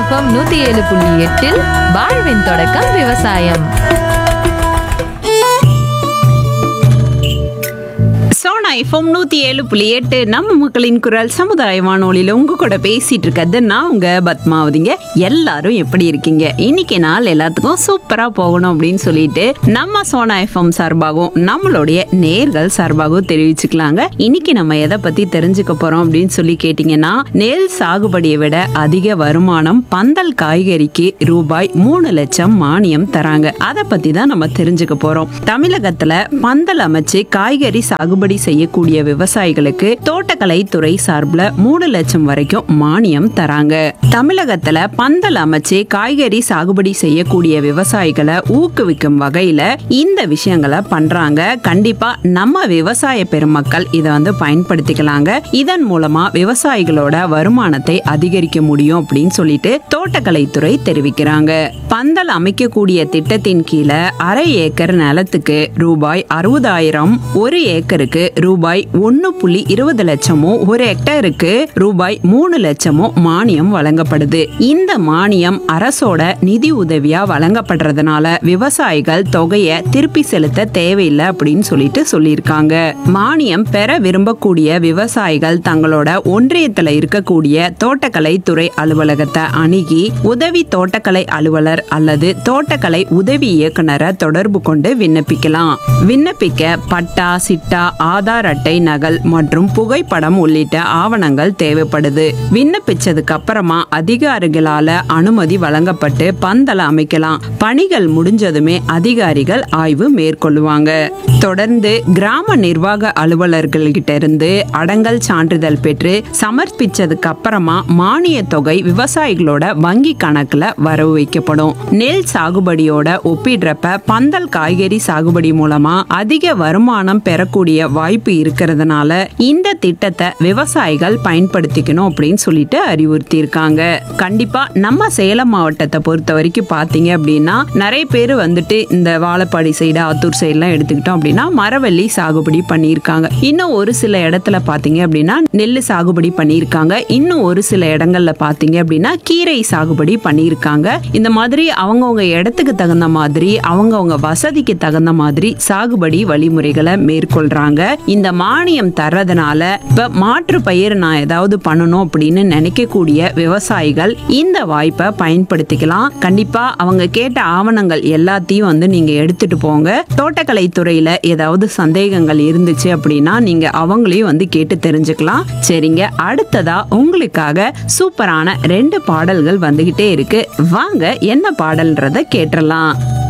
FM நூத்தி ஏழு புள்ளி எட்டில் வாழ்வின் தொடக்கம் விவசாயம் சோனா எஃப்எம் நூத்தி ஏழு புள்ளி எட்டு நம்ம மக்களின் குரல் சமுதாய வானொலியில உங்க கூட பேசிட்டு இருக்கிறது நான் உங்க பத்மாவதிங்க எல்லாரும் எப்படி இருக்கீங்க இன்னைக்கு நாள் எல்லாத்துக்கும் சூப்பரா போகணும் அப்படின்னு சொல்லிட்டு நம்ம சோனா எஃப்எம் சார்பாகவும் நம்மளுடைய நேர்கள் சார்பாகவும் தெரிவிச்சுக்கலாங்க இன்னைக்கு நம்ம எதை பத்தி தெரிஞ்சுக்க போறோம் அப்படின்னு சொல்லி கேட்டீங்கன்னா நெல் சாகுபடியை விட அதிக வருமானம் பந்தல் காய்கறிக்கு ரூபாய் மூணு லட்சம் மானியம் தராங்க அதை பத்தி தான் நம்ம தெரிஞ்சுக்க போறோம் தமிழகத்துல பந்தல் அமைச்சு காய்கறி சாகுபடி செய்யக்கூடிய விவசாயிகளுக்கு தோட்டக்கலை துறை சார்பில் மூணு லட்சம் வரைக்கும் மானியம் தராங்க தமிழகத்துல பந்தல் அமைச்சு காய்கறி சாகுபடி செய்யக்கூடிய விவசாயிகளை ஊக்குவிக்கும் வகையில இந்த விஷயங்களை பண்றாங்க கண்டிப்பா நம்ம விவசாய பெருமக்கள் இதை வந்து பயன்படுத்திக்கலாங்க இதன் மூலமா விவசாயிகளோட வருமானத்தை அதிகரிக்க முடியும் அப்படின்னு சொல்லிட்டு தோட்டக்கலைத்துறை தெரிவிக்கிறாங்க பந்தல் அமைக்கக்கூடிய திட்டத்தின் கீழே அரை ஏக்கர் நிலத்துக்கு ரூபாய் அறுபதாயிரம் ஒரு ஏக்கருக்கு ரூபாய் ஒன்னு புள்ளி இருபது லட்சமோ ஒரு ஹெக்டருக்கு ரூபாய் மூணு லட்சமோ மானியம் வழங்கப்படுது இந்த மானியம் அரசோட நிதி உதவியா வழங்கப்படுறதுனால விவசாயிகள் தொகையை திருப்பி செலுத்த தேவையில்லை அப்படின்னு சொல்லிட்டு சொல்லியிருக்காங்க மானியம் பெற விரும்பக்கூடிய விவசாயிகள் தங்களோட ஒன்றியத்துல இருக்கக்கூடிய தோட்டக்கலை துறை அலுவலகத்தை அணுகி உதவி தோட்டக்கலை அலுவலர் அல்லது தோட்டக்கலை உதவி இயக்குனரை தொடர்பு கொண்டு விண்ணப்பிக்கலாம் விண்ணப்பிக்க பட்டா சிட்டா ஆதார் அட்டை நகல் மற்றும் புகைப்படம் உள்ளிட்ட ஆவணங்கள் தேவைப்படுது விண்ணப்பிச்சதுக்கு அப்புறமா அதிகாரிகளால அனுமதி வழங்கப்பட்டு பந்தல அமைக்கலாம் பணிகள் முடிஞ்சதுமே அதிகாரிகள் ஆய்வு மேற்கொள்ளுவாங்க தொடர்ந்து கிராம நிர்வாக அலுவலர்கள்கிட்ட இருந்து அடங்கல் சான்றிதழ் பெற்று சமர்ப்பிச்சதுக்கு அப்புறமா மானிய தொகை விவசாயிகளோட வங்கி கணக்குல வரவு வைக்கப்படும் நெல் சாகுபடியோட ஒப்பிடுறப்ப பந்தல் காய்கறி சாகுபடி மூலமா அதிக வருமானம் பெறக்கூடிய வாய்ப்பு இருக்கிறதுனால இந்த திட்டத்தை விவசாயிகள் பயன்படுத்திக்கணும் அப்படின்னு சொல்லிட்டு அறிவுறுத்தி இருக்காங்க கண்டிப்பா நம்ம சேலம் மாவட்டத்தை பொறுத்த வரைக்கும் பாத்தீங்க அப்படின்னா நிறைய பேர் வந்துட்டு இந்த வாழப்பாடி சைடு ஆத்தூர் சைடுலாம் எடுத்துக்கிட்டோம் அப்படின்னா மரவள்ளி சாகுபடி பண்ணியிருக்காங்க இன்னும் ஒரு சில இடத்துல பாத்தீங்க அப்படின்னா நெல் சாகுபடி பண்ணியிருக்காங்க இன்னும் ஒரு சில இடங்கள்ல பாத்தீங்க அப்படின்னா கீரை சாகுபடி பண்ணியிருக்காங்க இந்த மாதிரி அவங்கவுங்க இடத்துக்கு தகுந்த மாதிரி அவங்கவுங்க வசதிக்கு தகுந்த மாதிரி சாகுபடி வழிமுறைகளை மேற்கொள்றாங்க இந்த மானியம் தர்றதுனால இப்ப மாற்று பயிர் நான் ஏதாவது பண்ணணும் அப்படின்னு நினைக்கக்கூடிய விவசாயிகள் இந்த வாய்ப்பை பயன்படுத்திக்கலாம் கண்டிப்பா அவங்க கேட்ட ஆவணங்கள் எல்லாத்தையும் வந்து நீங்க எடுத்துட்டு போங்க தோட்டக்கலை துறையில ஏதாவது சந்தேகங்கள் இருந்துச்சு அப்படின்னா நீங்க அவங்களையும் வந்து கேட்டு தெரிஞ்சுக்கலாம் சரிங்க அடுத்ததா உங்களுக்காக சூப்பரான ரெண்டு பாடல்கள் வந்துகிட்டே இருக்கு வாங்க என்ன பாடல்ன்றத கேட்டுறலாம்